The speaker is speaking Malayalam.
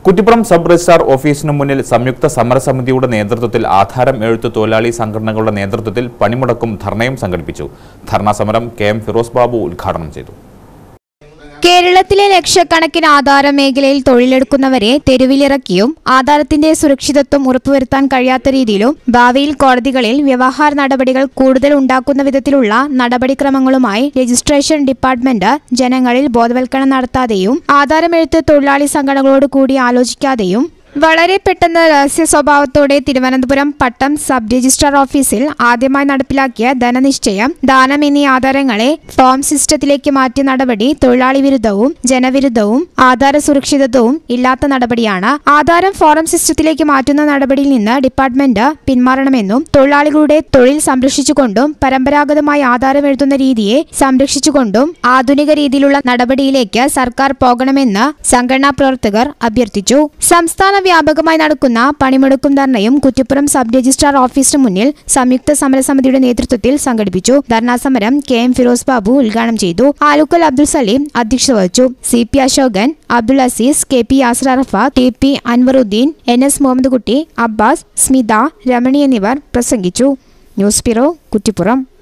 കുറ്റിപ്പുറം സബ് രജിസ്ട്രാർ ഓഫീസിന് മുന്നിൽ സംയുക്ത സമരസമിതിയുടെ നേതൃത്വത്തിൽ ആധാരം എഴുത്ത് തൊഴിലാളി സംഘടനകളുടെ നേതൃത്വത്തിൽ പണിമുടക്കും ധർണയും സംഘടിപ്പിച്ചു ധർണാ സമരം കെ എം ഫിറോസ് ബാബു ഉദ്ഘാടനം ചെയ്തു കേരളത്തിലെ ലക്ഷക്കണക്കിന് ആധാര മേഖലയിൽ തൊഴിലെടുക്കുന്നവരെ തെരുവിലിറക്കിയും ആധാരത്തിന്റെ സുരക്ഷിതത്വം ഉറപ്പുവരുത്താൻ കഴിയാത്ത രീതിയിലും ഭാവിയിൽ കോടതികളിൽ വ്യവഹാര നടപടികൾ കൂടുതൽ ഉണ്ടാക്കുന്ന വിധത്തിലുള്ള നടപടിക്രമങ്ങളുമായി രജിസ്ട്രേഷൻ ഡിപ്പാർട്ട്മെന്റ് ജനങ്ങളിൽ ബോധവൽക്കരണം നടത്താതെയും ആധാരമെഴുത്ത് തൊഴിലാളി സംഘടനകളോട് കൂടി ആലോചിക്കാതെയും വളരെ പെട്ടെന്ന് രഹസ്യ സ്വഭാവത്തോടെ തിരുവനന്തപുരം പട്ടം സബ് രജിസ്ട്രാർ ഓഫീസിൽ ആദ്യമായി നടപ്പിലാക്കിയ ധനനിശ്ചയം ദാനം എന്നീ ആധാരങ്ങളെ ഫോം സിസ്റ്റത്തിലേക്ക് മാറ്റിയ നടപടി തൊഴിലാളി വിരുദ്ധവും ജനവിരുദ്ധവും ആധാര സുരക്ഷിതത്വവും ഇല്ലാത്ത നടപടിയാണ് ആധാരം ഫോറം സിസ്റ്റത്തിലേക്ക് മാറ്റുന്ന നടപടിയിൽ നിന്ന് ഡിപ്പാർട്ട്മെന്റ് പിന്മാറണമെന്നും തൊഴിലാളികളുടെ തൊഴിൽ സംരക്ഷിച്ചുകൊണ്ടും പരമ്പരാഗതമായി ആധാരം എഴുതുന്ന രീതിയെ സംരക്ഷിച്ചുകൊണ്ടും ആധുനിക രീതിയിലുള്ള നടപടിയിലേക്ക് സർക്കാർ പോകണമെന്ന് സംഘടനാ പ്രവർത്തകർ അഭ്യർത്ഥിച്ചു സംസ്ഥാന വ്യാപകമായി നടക്കുന്ന പണിമുടക്കും ധർണയും കുറ്റിപ്പുറം സബ് രജിസ്ട്രാർ ഓഫീസിന് മുന്നിൽ സംയുക്ത സമരസമിതിയുടെ നേതൃത്വത്തിൽ സംഘടിപ്പിച്ചു ധർണാ സമരം കെ എം ഫിറോസ് ബാബു ഉദ്ഘാടനം ചെയ്തു ആലുക്കൽ അബ്ദുൽ സലീം അധ്യക്ഷത വഹിച്ചു C P Ashokan Abdul Azeez K P Yasir Arafat T P Anwaruddin N S Muhammad Kutty Abbas Smitha Ramani എന്നിവർ പ്രസംഗിച്ചു ന്യൂസ് ബ്യൂറോ കുറ്റിപ്പുറം